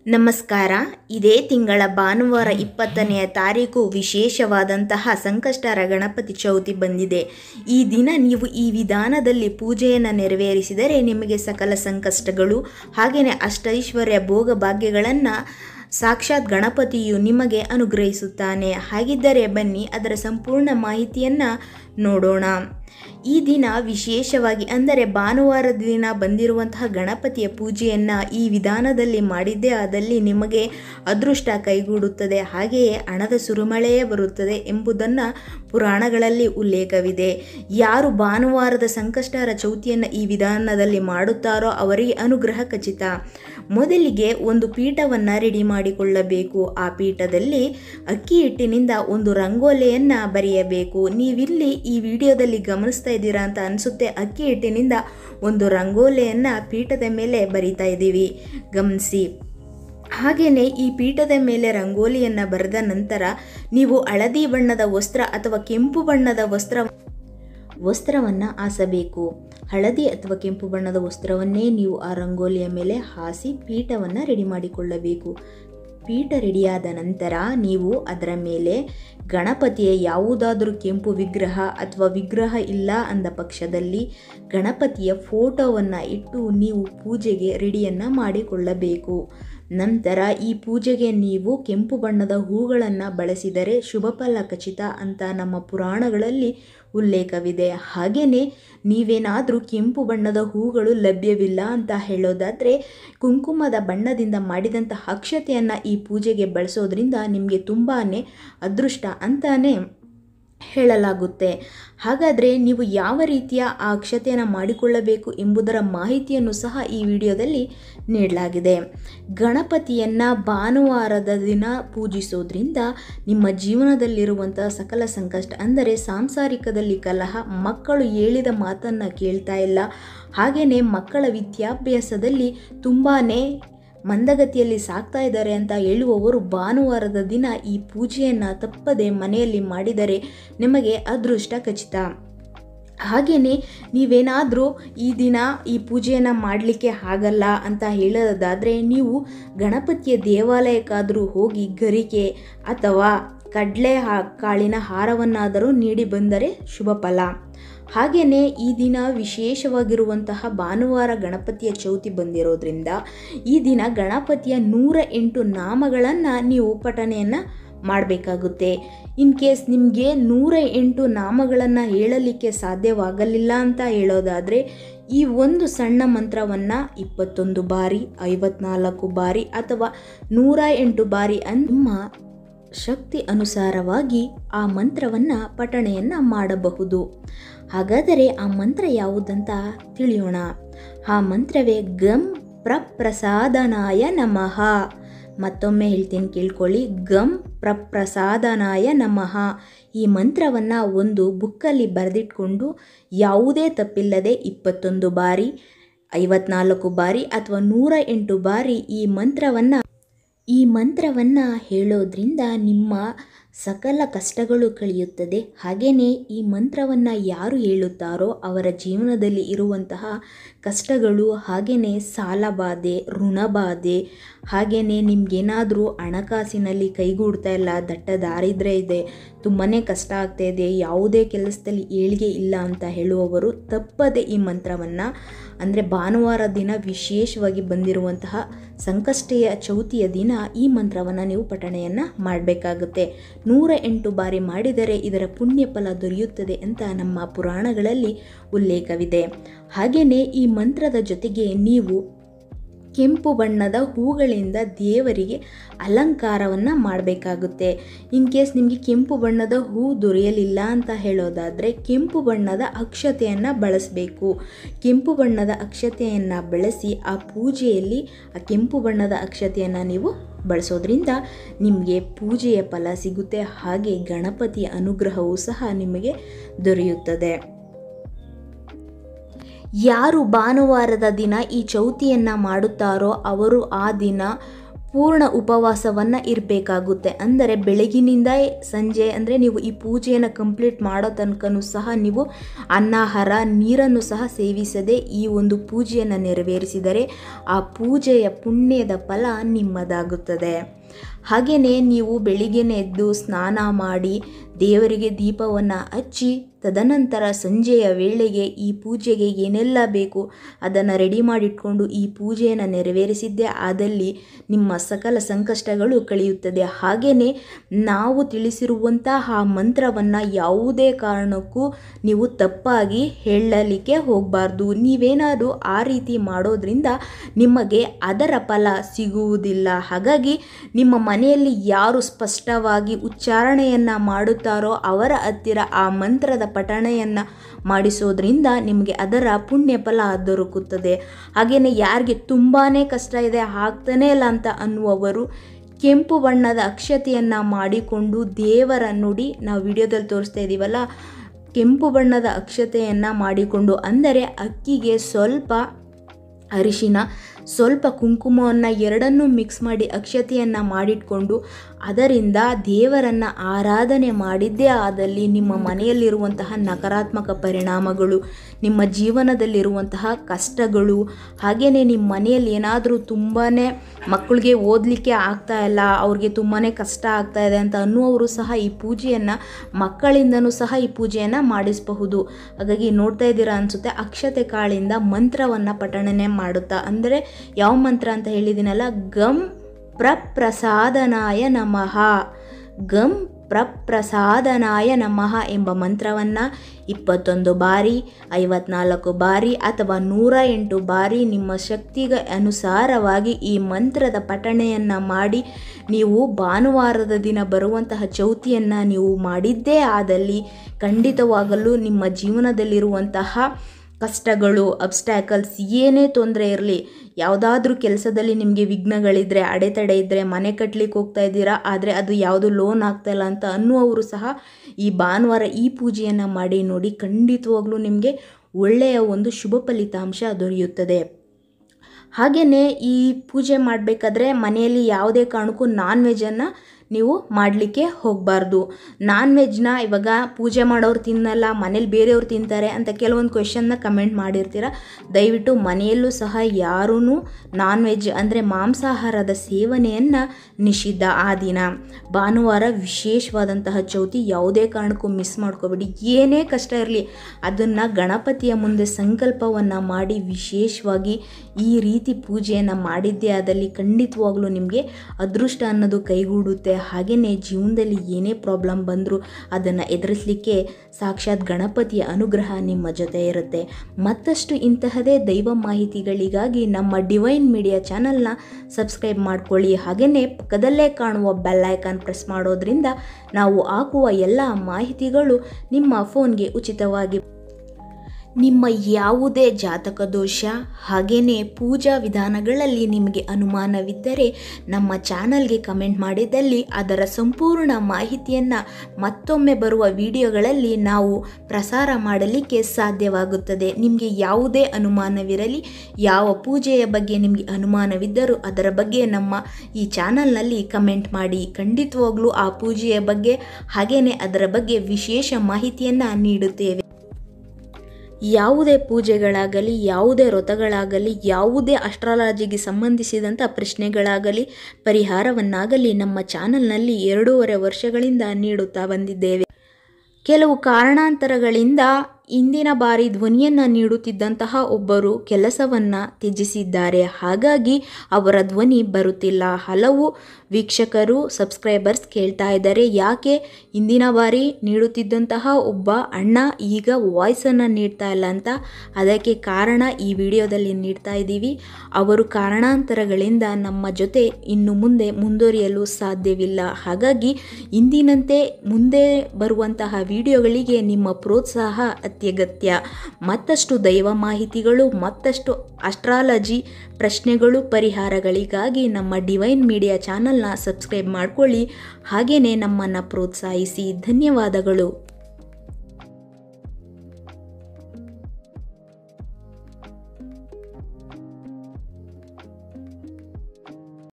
ನಮಸ್ಕಾರ ಇದೇ ತಿಂಗಳ ಭಾನುವಾರ ಇಪ್ಪತ್ತನೆಯ ತಾರೀಕು ವಿಶೇಷವಾದಂತಹ ಸಂಕಷ್ಟರ ಗಣಪತಿ ಚೌತಿ ಬಂದಿದೆ ಈ ದಿನ ನೀವು ಈ ವಿಧಾನದಲ್ಲಿ ಪೂಜೆಯನ್ನು ನೆರವೇರಿಸಿದರೆ ನಿಮಗೆ ಸಕಲ ಸಂಕಷ್ಟಗಳು ಹಾಗೆಯೇ ಅಷ್ಟೈಶ್ವರ್ಯ ಭೋಗ ಭಾಗ್ಯಗಳನ್ನು ಸಾಕ್ಷಾತ್ ಗಣಪತಿಯು ನಿಮಗೆ ಅನುಗ್ರಹಿಸುತ್ತಾನೆ ಹಾಗಿದ್ದರೆ ಬನ್ನಿ ಅದರ ಸಂಪೂರ್ಣ ಮಾಹಿತಿಯನ್ನು ನೋಡೋಣ ಈ ದಿನ ವಿಶೇಷವಾಗಿ ಅಂದರೆ ಭಾನುವಾರದ ದಿನ ಬಂದಿರುವಂತಹ ಗಣಪತಿಯ ಪೂಜೆಯನ್ನು ಈ ವಿಧಾನದಲ್ಲಿ ಮಾಡಿದ್ದೇ ಆದಲ್ಲಿ ನಿಮಗೆ ಅದೃಷ್ಟ ಕೈಗೂಡುತ್ತದೆ ಹಾಗೆಯೇ ಹಣದ ಸುರುಮಳೆಯೇ ಬರುತ್ತದೆ ಎಂಬುದನ್ನು ಪುರಾಣಗಳಲ್ಲಿ ಉಲ್ಲೇಖವಿದೆ ಯಾರು ಭಾನುವಾರದ ಸಂಕಷ್ಟರ ಚೌತಿಯನ್ನು ಈ ವಿಧಾನದಲ್ಲಿ ಮಾಡುತ್ತಾರೋ ಅವರಿಗೆ ಅನುಗ್ರಹ ಖಚಿತ ಮೊದಲಿಗೆ ಒಂದು ಪೀಠವನ್ನು ರೆಡಿ ಮಾಡಿಕೊಳ್ಳಬೇಕು ಆ ಪೀಠದಲ್ಲಿ ಅಕ್ಕಿ ಹಿಟ್ಟಿನಿಂದ ಒಂದು ರಂಗೋಲಿಯನ್ನು ಬರೆಯಬೇಕು ನೀವಿಲ್ಲಿ ಈ ವಿಡಿಯೋದಲ್ಲಿ ಗಮನಿಸ್ತಾ ಇದ್ದೀರಾ ಅಂತ ಅನಿಸುತ್ತೆ ಅಕ್ಕಿ ಹಿಟ್ಟಿನಿಂದ ಒಂದು ರಂಗೋಲಿಯನ್ನು ಪೀಠದ ಮೇಲೆ ಬರಿತಾ ಇದ್ದೀವಿ ಗಮನಿಸಿ ಹಾಗೆಯೇ ಈ ಪೀಠದ ಮೇಲೆ ರಂಗೋಲಿಯನ್ನು ಬರೆದ ನಂತರ ನೀವು ಹಳದಿ ಬಣ್ಣದ ವಸ್ತ್ರ ಅಥವಾ ಕೆಂಪು ಬಣ್ಣದ ವಸ್ತ್ರ ವಸ್ತ್ರವನ್ನು ಹಾಸಬೇಕು ಹಳದಿ ಅಥವಾ ಕೆಂಪು ಬಣ್ಣದ ವಸ್ತ್ರವನ್ನೇ ನೀವು ಆ ರಂಗೋಲಿಯ ಮೇಲೆ ಹಾಸಿ ಪೀಠವನ್ನು ರೆಡಿ ಮಾಡಿಕೊಳ್ಳಬೇಕು ಪೀಠ ರೆಡಿಯಾದ ನಂತರ ನೀವು ಅದರ ಮೇಲೆ ಗಣಪತಿಯ ಯಾವುದಾದರೂ ಕೆಂಪು ವಿಗ್ರಹ ಅಥವಾ ವಿಗ್ರಹ ಇಲ್ಲ ಅಂದ ಪಕ್ಷದಲ್ಲಿ ಗಣಪತಿಯ ಫೋಟೋವನ್ನು ಇಟ್ಟು ನೀವು ಪೂಜೆಗೆ ರೆಡಿಯನ್ನು ಮಾಡಿಕೊಳ್ಳಬೇಕು ನಂತರ ಈ ಪೂಜೆಗೆ ನೀವು ಕೆಂಪು ಬಣ್ಣದ ಹೂಗಳನ್ನು ಬಳಸಿದರೆ ಶುಭ ಫಲ ಖಚಿತ ಅಂತ ನಮ್ಮ ಪುರಾಣಗಳಲ್ಲಿ ಉಲ್ಲೇಖವಿದೆ ಹಾಗೆಯೇ ನೀವೇನಾದರೂ ಕೆಂಪು ಬಣ್ಣದ ಹೂಗಳು ಲಭ್ಯವಿಲ್ಲ ಅಂತ ಹೇಳೋದಾದರೆ ಕುಂಕುಮದ ಬಣ್ಣದಿಂದ ಮಾಡಿದಂಥ ಅಕ್ಷತೆಯನ್ನು ಈ ಪೂಜೆಗೆ ಬಳಸೋದ್ರಿಂದ ನಿಮಗೆ ತುಂಬಾ ಅದೃಷ್ಟ ಅಂತಾನೆ ಹೇಳಲಾಗುತ್ತೆ ಹಾಗಾದರೆ ನೀವು ಯಾವ ರೀತಿಯ ಆ ಅಕ್ಷತೆಯನ್ನು ಮಾಡಿಕೊಳ್ಳಬೇಕು ಎಂಬುದರ ಮಾಹಿತಿಯನ್ನು ಸಹ ಈ ವಿಡಿಯೋದಲ್ಲಿ ನೀಡಲಾಗಿದೆ ಗಣಪತಿಯನ್ನು ಭಾನುವಾರದ ದಿನ ಪೂಜಿಸೋದ್ರಿಂದ ನಿಮ್ಮ ಜೀವನದಲ್ಲಿರುವಂತಹ ಸಕಲ ಸಂಕಷ್ಟ ಅಂದರೆ ಸಾಂಸಾರಿಕದಲ್ಲಿ ಕಲಹ ಮಕ್ಕಳು ಹೇಳಿದ ಮಾತನ್ನು ಕೇಳ್ತಾ ಇಲ್ಲ ಹಾಗೆಯೇ ಮಕ್ಕಳ ವಿದ್ಯಾಭ್ಯಾಸದಲ್ಲಿ ತುಂಬಾ ಮಂದಗತಿಯಲ್ಲಿ ಸಾಕ್ತಾ ಇದ್ದಾರೆ ಅಂತ ಹೇಳುವವರು ಭಾನುವಾರದ ದಿನ ಈ ಪೂಜೆಯನ್ನು ತಪ್ಪದೆ ಮನೆಯಲ್ಲಿ ಮಾಡಿದರೆ ನಿಮಗೆ ಅದೃಷ್ಟ ಖಚಿತ ಹಾಗೆಯೇ ನೀವೇನಾದರೂ ಈ ದಿನ ಈ ಪೂಜೆಯನ್ನು ಮಾಡಲಿಕ್ಕೆ ಆಗಲ್ಲ ಅಂತ ಹೇಳೋದಾದರೆ ನೀವು ಗಣಪತಿಯ ದೇವಾಲಯಕ್ಕಾದರೂ ಹೋಗಿ ಗರಿಕೆ ಅಥವಾ ಕಡಲೆ ಹಾ ಕಾಳಿನ ಹಾರವನ್ನಾದರೂ ನೀಡಿ ಬಂದರೆ ಶುಭ ಫಲ ಹಾಗೆಯೇ ಈ ದಿನ ವಿಶೇಷವಾಗಿರುವಂತಹ ಭಾನುವಾರ ಗಣಪತಿಯ ಚೌತಿ ಬಂದಿರೋದ್ರಿಂದ ಈ ದಿನ ಗಣಪತಿಯ ನೂರ ಎಂಟು ನಾಮಗಳನ್ನು ನೀವು ಪಠಣೆಯನ್ನು ಮಾಡಬೇಕಾಗುತ್ತೆ ಇನ್ ಕೇಸ್ ನಿಮಗೆ ನೂರ ಎಂಟು ನಾಮಗಳನ್ನು ಹೇಳಲಿಕ್ಕೆ ಸಾಧ್ಯವಾಗಲಿಲ್ಲ ಅಂತ ಹೇಳೋದಾದರೆ ಈ ಒಂದು ಸಣ್ಣ ಮಂತ್ರವನ್ನು ಇಪ್ಪತ್ತೊಂದು ಬಾರಿ ಐವತ್ನಾಲ್ಕು ಬಾರಿ ಅಥವಾ ನೂರ ಎಂಟು ಬಾರಿ ಅನ್ ನಿಮ್ಮ ಶಕ್ತಿ ಅನುಸಾರವಾಗಿ ಆ ಮಂತ್ರವನ್ನು ಪಠಣೆಯನ್ನು ಮಾಡಬಹುದು ಹಾಗಾದರೆ ಆ ಮಂತ್ರ ಯಾವುದಂತ ತಿಳಿಯೋಣ ಆ ಮಂತ್ರವೇ ಗಂ ಪ್ರಪ್ರಸಾದನಾಯ ನಮಃ ಮತ್ತೊಮ್ಮೆ ಹೇಳ್ತೀನಿ ಕೇಳ್ಕೊಳ್ಳಿ ಗಂ ಪ್ರಪ್ರಸಾದನಾಯ ನಮಃ ಈ ಮಂತ್ರವನ್ನು ಒಂದು ಬುಕ್ಕಲ್ಲಿ ಬರೆದಿಟ್ಕೊಂಡು ಯಾವುದೇ ತಪ್ಪಿಲ್ಲದೆ ಇಪ್ಪತ್ತೊಂದು ಬಾರಿ ಐವತ್ನಾಲ್ಕು ಬಾರಿ ಅಥವಾ ನೂರ ಎಂಟು ಬಾರಿ ಈ ಮಂತ್ರವನ್ನು ಈ ಮಂತ್ರವನ್ನು ಹೇಳೋದ್ರಿಂದ ನಿಮ್ಮ ಸಕಲ ಕಷ್ಟಗಳು ಕಳೆಯುತ್ತದೆ ಹಾಗೆಯೇ ಈ ಮಂತ್ರವನ್ನು ಯಾರು ಹೇಳುತ್ತಾರೋ ಅವರ ಜೀವನದಲ್ಲಿ ಇರುವಂತಹ ಕಷ್ಟಗಳು ಹಾಗೆಯೇ ಸಾಲಬಾಧೆ ಋಣಬಾಧೆ ಹಾಗೆಯೇ ನಿಮಗೇನಾದರೂ ಹಣಕಾಸಿನಲ್ಲಿ ಕೈಗೂಡ್ತಾ ಇಲ್ಲ ದಟ್ಟ ದಾರಿದ್ರ್ಯ ಇದೆ ತುಂಬಾ ಕಷ್ಟ ಆಗ್ತಾ ಇದೆ ಯಾವುದೇ ಕೆಲಸದಲ್ಲಿ ಏಳಿಗೆ ಇಲ್ಲ ಅಂತ ಹೇಳುವವರು ತಪ್ಪದೆ ಈ ಮಂತ್ರವನ್ನು ಅಂದರೆ ಭಾನುವಾರ ದಿನ ವಿಶೇಷವಾಗಿ ಬಂದಿರುವಂತಹ ಸಂಕಷ್ಟೆಯ ಚೌತಿಯ ದಿನ ಈ ಮಂತ್ರವನ್ನು ನೀವು ಪಠಣೆಯನ್ನು ಮಾಡಬೇಕಾಗುತ್ತೆ ನೂರ ಎಂಟು ಬಾರಿ ಮಾಡಿದರೆ ಇದರ ಪುಣ್ಯ ಫಲ ದೊರೆಯುತ್ತದೆ ಅಂತ ನಮ್ಮ ಪುರಾಣಗಳಲ್ಲಿ ಉಲ್ಲೇಖವಿದೆ ಹಾಗೆಯೇ ಈ ಮಂತ್ರದ ಜೊತೆಗೆ ನೀವು ಕೆಂಪು ಬಣ್ಣದ ಹೂಗಳಿಂದ ದೇವರಿಗೆ ಅಲಂಕಾರವನ್ನು ಮಾಡಬೇಕಾಗುತ್ತೆ ಇನ್ ಕೇಸ್ ನಿಮಗೆ ಕೆಂಪು ಬಣ್ಣದ ಹೂ ದೊರೆಯಲಿಲ್ಲ ಅಂತ ಹೇಳೋದಾದರೆ ಕೆಂಪು ಬಣ್ಣದ ಅಕ್ಷತೆಯನ್ನು ಬಳಸಬೇಕು ಕೆಂಪು ಬಣ್ಣದ ಅಕ್ಷತೆಯನ್ನು ಬಳಸಿ ಆ ಪೂಜೆಯಲ್ಲಿ ಆ ಕೆಂಪು ಬಣ್ಣದ ಅಕ್ಷತೆಯನ್ನು ನೀವು ಬಳಸೋದ್ರಿಂದ ನಿಮಗೆ ಪೂಜೆಯ ಫಲ ಸಿಗುತ್ತೆ ಹಾಗೆ ಗಣಪತಿಯ ಅನುಗ್ರಹವೂ ಸಹ ನಿಮಗೆ ದೊರೆಯುತ್ತದೆ ಯಾರು ಭಾನುವಾರದ ದಿನ ಈ ಚೌತಿಯನ್ನು ಮಾಡುತ್ತಾರೋ ಅವರು ಆ ದಿನ ಪೂರ್ಣ ಉಪವಾಸವನ್ನು ಇರಬೇಕಾಗುತ್ತೆ ಅಂದರೆ ಬೆಳಗಿನಿಂದ ಸಂಜೆ ಅಂದರೆ ನೀವು ಈ ಪೂಜೆಯನ್ನು ಕಂಪ್ಲೀಟ್ ಮಾಡೋ ತನಕನೂ ಸಹ ನೀವು ಅನ್ನಾಹಾರ ನೀರನ್ನು ಸಹ ಸೇವಿಸದೆ ಈ ಒಂದು ಪೂಜೆಯನ್ನು ನೆರವೇರಿಸಿದರೆ ಆ ಪೂಜೆಯ ಪುಣ್ಯದ ಫಲ ನಿಮ್ಮದಾಗುತ್ತದೆ ಹಾಗೆಯೇ ನೀವು ಬೆಳಿಗ್ಗೆನೆ ಎದ್ದು ಸ್ನಾನ ಮಾಡಿ ದೇವರಿಗೆ ದೀಪವನ್ನು ಹಚ್ಚಿ ತದನಂತರ ಸಂಜೆಯ ವೇಳೆಗೆ ಈ ಪೂಜೆಗೆ ಏನೆಲ್ಲ ಬೇಕು ಅದನ್ನು ರೆಡಿ ಮಾಡಿಟ್ಕೊಂಡು ಈ ಪೂಜೆಯನ್ನು ನೆರವೇರಿಸಿದ್ದೇ ಆದಲ್ಲಿ ನಿಮ್ಮ ಸಕಲ ಸಂಕಷ್ಟಗಳು ಕಳೆಯುತ್ತದೆ ಹಾಗೆಯೇ ನಾವು ತಿಳಿಸಿರುವಂತಹ ಆ ಮಂತ್ರವನ್ನು ಯಾವುದೇ ಕಾರಣಕ್ಕೂ ನೀವು ತಪ್ಪಾಗಿ ಹೇಳಲಿಕ್ಕೆ ಹೋಗಬಾರ್ದು ನೀವೇನಾದರೂ ಆ ರೀತಿ ಮಾಡೋದ್ರಿಂದ ನಿಮಗೆ ಅದರ ಫಲ ಸಿಗುವುದಿಲ್ಲ ಹಾಗಾಗಿ ನಿಮ್ಮ ಮನೆಯಲ್ಲಿ ಯಾರು ಸ್ಪಷ್ಟವಾಗಿ ಉಚ್ಚಾರಣೆಯನ್ನು ಮಾಡುತ್ತಾರೋ ಅವರ ಹತ್ತಿರ ಆ ಮಂತ್ರದ ಪಠಣೆಯನ್ನು ಮಾಡಿಸೋದ್ರಿಂದ ನಿಮಗೆ ಅದರ ಪುಣ್ಯ ಫಲ ದೊರಕುತ್ತದೆ ಹಾಗೆಯೇ ಯಾರಿಗೆ ತುಂಬಾ ಕಷ್ಟ ಇದೆ ಆಗ್ತಾನೇ ಇಲ್ಲ ಅಂತ ಅನ್ನುವವರು ಕೆಂಪು ಬಣ್ಣದ ಅಕ್ಷತೆಯನ್ನು ಮಾಡಿಕೊಂಡು ದೇವರ ನುಡಿ ನಾವು ವಿಡಿಯೋದಲ್ಲಿ ತೋರಿಸ್ತಾ ಇದ್ದೀವಲ್ಲ ಕೆಂಪು ಬಣ್ಣದ ಅಕ್ಷತೆಯನ್ನು ಮಾಡಿಕೊಂಡು ಅಂದರೆ ಅಕ್ಕಿಗೆ ಸ್ವಲ್ಪ ಅರಿಶಿನ ಸ್ವಲ್ಪ ಕುಂಕುಮವನ್ನು ಎರಡನ್ನೂ ಮಿಕ್ಸ್ ಮಾಡಿ ಅಕ್ಷತೆಯನ್ನು ಮಾಡಿಟ್ಕೊಂಡು ಅದರಿಂದ ದೇವರನ್ನು ಆರಾಧನೆ ಮಾಡಿದ್ದೇ ಆದಲ್ಲಿ ನಿಮ್ಮ ಮನೆಯಲ್ಲಿರುವಂತಹ ನಕಾರಾತ್ಮಕ ಪರಿಣಾಮಗಳು ನಿಮ್ಮ ಜೀವನದಲ್ಲಿರುವಂತಹ ಕಷ್ಟಗಳು ಹಾಗೆಯೇ ನಿಮ್ಮ ಮನೆಯಲ್ಲಿ ಏನಾದರೂ ತುಂಬಾ ಮಕ್ಕಳಿಗೆ ಓದಲಿಕ್ಕೆ ಆಗ್ತಾ ಇಲ್ಲ ಅವ್ರಿಗೆ ತುಂಬಾ ಕಷ್ಟ ಆಗ್ತಾ ಇದೆ ಅಂತ ಅನ್ನುವರು ಸಹ ಈ ಪೂಜೆಯನ್ನು ಮಕ್ಕಳಿಂದನೂ ಸಹ ಈ ಪೂಜೆಯನ್ನು ಮಾಡಿಸಬಹುದು ಹಾಗಾಗಿ ನೋಡ್ತಾ ಇದ್ದೀರಾ ಅನಿಸುತ್ತೆ ಅಕ್ಷತೆ ಕಾಳಿಂದ ಮಂತ್ರವನ್ನು ಪಠಣನೆ ಮಾಡುತ್ತಾ ಅಂದರೆ ಯಾವ ಮಂತ್ರ ಅಂತ ಹೇಳಿದ್ದೀನಲ್ಲ ಗಂ ಪ್ರಪ್ರಸಾದನಾಯ ನಮಃ ಗಂ ಪ್ರಪ್ರಸಾದನಾಯ ನಮಃ ಎಂಬ ಮಂತ್ರವನ್ನು ಇಪ್ಪತ್ತೊಂದು ಬಾರಿ ಐವತ್ನಾಲ್ಕು ಬಾರಿ ಅಥವಾ ನೂರ ಎಂಟು ಬಾರಿ ನಿಮ್ಮ ಶಕ್ತಿಗೆ ಅನುಸಾರವಾಗಿ ಈ ಮಂತ್ರದ ಪಠಣೆಯನ್ನು ಮಾಡಿ ನೀವು ಭಾನುವಾರದ ದಿನ ಬರುವಂತಹ ಚೌತಿಯನ್ನು ನೀವು ಮಾಡಿದ್ದೇ ಆದಲ್ಲಿ ಖಂಡಿತವಾಗಲೂ ನಿಮ್ಮ ಜೀವನದಲ್ಲಿರುವಂತಹ ಕಷ್ಟಗಳು ಅಬ್ಸ್ಟ್ಯಾಕಲ್ಸ್ ಏನೇ ತೊಂದರೆ ಇರಲಿ ಯಾವುದಾದ್ರೂ ಕೆಲಸದಲ್ಲಿ ನಿಮಗೆ ವಿಘ್ನಗಳಿದ್ದರೆ ಅಡೆತಡೆ ಇದ್ದರೆ ಮನೆ ಕಟ್ಟಲಿಕ್ಕೆ ಹೋಗ್ತಾ ಇದ್ದೀರಾ ಆದರೆ ಅದು ಯಾವುದು ಲೋನ್ ಆಗ್ತಾಯಿಲ್ಲ ಅಂತ ಅನ್ನುವರು ಸಹ ಈ ಭಾನುವಾರ ಈ ಪೂಜೆಯನ್ನು ಮಾಡಿ ನೋಡಿ ಖಂಡಿತವಾಗ್ಲೂ ನಿಮಗೆ ಒಳ್ಳೆಯ ಒಂದು ಶುಭ ಫಲಿತಾಂಶ ದೊರೆಯುತ್ತದೆ ಹಾಗೆಯೇ ಈ ಪೂಜೆ ಮಾಡಬೇಕಾದ್ರೆ ಮನೆಯಲ್ಲಿ ಯಾವುದೇ ಕಾರಣಕ್ಕೂ ನಾನ್ ವೆಜ್ಜನ್ನು ನೀವು ಮಾಡಲಿಕ್ಕೆ ಹೋಗಬಾರ್ದು ನಾನ್ ವೆಜ್ನ ಇವಾಗ ಪೂಜೆ ಮಾಡೋರು ತಿನ್ನಲ್ಲ ಮನೇಲಿ ಬೇರೆಯವ್ರು ತಿಂತಾರೆ ಅಂತ ಕೆಲವೊಂದು ಕ್ವೆಶನ್ನ ಕಮೆಂಟ್ ಮಾಡಿರ್ತೀರ ದಯವಿಟ್ಟು ಮನೆಯಲ್ಲೂ ಸಹ ಯಾರೂ ನಾನ್ ವೆಜ್ ಅಂದರೆ ಮಾಂಸಾಹಾರದ ಸೇವನೆಯನ್ನು ನಿಷಿದ್ಧ ಆ ದಿನ ಭಾನುವಾರ ವಿಶೇಷವಾದಂತಹ ಚೌತಿ ಯಾವುದೇ ಕಾರಣಕ್ಕೂ ಮಿಸ್ ಮಾಡ್ಕೋಬೇಡಿ ಏನೇ ಕಷ್ಟ ಇರಲಿ ಅದನ್ನು ಗಣಪತಿಯ ಮುಂದೆ ಸಂಕಲ್ಪವನ್ನು ಮಾಡಿ ವಿಶೇಷವಾಗಿ ಈ ರೀತಿ ಪೂಜೆಯನ್ನು ಮಾಡಿದ್ದೇ ಆದಲ್ಲಿ ಖಂಡಿತವಾಗ್ಲೂ ನಿಮಗೆ ಅದೃಷ್ಟ ಅನ್ನೋದು ಕೈಗೂಡುತ್ತೆ ಹಾಗೆಯೇ ಜೀವನದಲ್ಲಿ ಏನೇ ಪ್ರಾಬ್ಲಮ್ ಬಂದರೂ ಅದನ್ನು ಎದುರಿಸಲಿಕ್ಕೆ ಸಾಕ್ಷಾತ್ ಗಣಪತಿಯ ಅನುಗ್ರಹ ನಿಮ್ಮ ಜೊತೆ ಇರುತ್ತೆ ಮತ್ತಷ್ಟು ಇಂತಹದೇ ದೈವ ಮಾಹಿತಿಗಳಿಗಾಗಿ ನಮ್ಮ ಡಿವೈನ್ ಮೀಡಿಯಾ ಚಾನಲ್ನ ಸಬ್ಸ್ಕ್ರೈಬ್ ಮಾಡ್ಕೊಳ್ಳಿ ಹಾಗೆಯೇ ಪಕ್ಕದಲ್ಲೇ ಕಾಣುವ ಬೆಲ್ ಐಕಾನ್ ಪ್ರೆಸ್ ಮಾಡೋದ್ರಿಂದ ನಾವು ಹಾಕುವ ಎಲ್ಲ ಮಾಹಿತಿಗಳು ನಿಮ್ಮ ಫೋನ್ಗೆ ಉಚಿತವಾಗಿ ನಿಮ್ಮ ಯಾವುದೇ ಜಾತಕ ದೋಷ ಹಾಗೆಯೇ ಪೂಜಾ ವಿಧಾನಗಳಲ್ಲಿ ನಿಮಗೆ ಅನುಮಾನವಿದ್ದರೆ ನಮ್ಮ ಚಾನಲ್ಗೆ ಕಮೆಂಟ್ ಮಾಡಿದಲ್ಲಿ ಅದರ ಸಂಪೂರ್ಣ ಮಾಹಿತಿಯನ್ನು ಮತ್ತೊಮ್ಮೆ ಬರುವ ವಿಡಿಯೋಗಳಲ್ಲಿ ನಾವು ಪ್ರಸಾರ ಮಾಡಲಿಕ್ಕೆ ಸಾಧ್ಯವಾಗುತ್ತದೆ ನಿಮಗೆ ಯಾವುದೇ ಅನುಮಾನವಿರಲಿ ಯಾವ ಪೂಜೆಯ ಬಗ್ಗೆ ನಿಮಗೆ ಅನುಮಾನವಿದ್ದರೂ ಅದರ ಬಗ್ಗೆ ನಮ್ಮ ಈ ಚಾನಲ್ನಲ್ಲಿ ಕಮೆಂಟ್ ಮಾಡಿ ಖಂಡಿತವಾಗ್ಲೂ ಆ ಪೂಜೆಯ ಬಗ್ಗೆ ಹಾಗೆಯೇ ಅದರ ಬಗ್ಗೆ ವಿಶೇಷ ಮಾಹಿತಿಯನ್ನು ನೀಡುತ್ತೇವೆ ಯಾವುದೇ ಪೂಜೆಗಳಾಗಲಿ ಯಾವುದೇ ವ್ರತಗಳಾಗಲಿ ಯಾವುದೇ ಅಸ್ಟ್ರಾಲಜಿಗೆ ಸಂಬಂಧಿಸಿದಂಥ ಪ್ರಶ್ನೆಗಳಾಗಲಿ ಪರಿಹಾರವನ್ನಾಗಲಿ ನಮ್ಮ ಚಾನಲ್ನಲ್ಲಿ ಎರಡೂವರೆ ವರ್ಷಗಳಿಂದ ನೀಡುತ್ತಾ ಬಂದಿದ್ದೇವೆ ಕೆಲವು ಕಾರಣಾಂತರಗಳಿಂದ ಇಂದಿನ ಬಾರಿ ಧ್ವನಿಯನ್ನು ನೀಡುತ್ತಿದ್ದಂತಹ ಒಬ್ಬರು ಕೆಲಸವನ್ನು ತ್ಯಜಿಸಿದ್ದಾರೆ ಹಾಗಾಗಿ ಅವರ ಧ್ವನಿ ಬರುತ್ತಿಲ್ಲ ಹಲವು ವೀಕ್ಷಕರು ಸಬ್ಸ್ಕ್ರೈಬರ್ಸ್ ಕೇಳ್ತಾ ಇದ್ದಾರೆ ಯಾಕೆ ಇಂದಿನ ಬಾರಿ ನೀಡುತ್ತಿದ್ದಂತಹ ಒಬ್ಬ ಅಣ್ಣ ಈಗ ವಾಯ್ಸನ್ನು ನೀಡ್ತಾ ಇಲ್ಲ ಅಂತ ಅದಕ್ಕೆ ಕಾರಣ ಈ ವಿಡಿಯೋದಲ್ಲಿ ನೀಡ್ತಾ ಇದ್ದೀವಿ ಅವರು ಕಾರಣಾಂತರಗಳಿಂದ ನಮ್ಮ ಜೊತೆ ಇನ್ನು ಮುಂದೆ ಮುಂದುವರಿಯಲು ಸಾಧ್ಯವಿಲ್ಲ ಹಾಗಾಗಿ ಇಂದಿನಂತೆ ಮುಂದೆ ಬರುವಂತಹ ವಿಡಿಯೋಗಳಿಗೆ ನಿಮ್ಮ ಪ್ರೋತ್ಸಾಹ ಅತ್ಯಗತ್ಯ ಮತ್ತಷ್ಟು ದೈವ ಮಾಹಿತಿಗಳು ಮತ್ತಷ್ಟು ಅಸ್ಟ್ರಾಲಜಿ ಪ್ರಶ್ನೆಗಳು ಪರಿಹಾರಗಳಿಗಾಗಿ ನಮ್ಮ ಡಿವೈನ್ ಮೀಡಿಯಾ ಚಾನಲ್ನ ಸಬ್ಸ್ಕ್ರೈಬ್ ಮಾಡಿಕೊಳ್ಳಿ ಹಾಗೆಯೇ ನಮ್ಮನ್ನು ಪ್ರೋತ್ಸಾಹಿಸಿ ಧನ್ಯವಾದಗಳು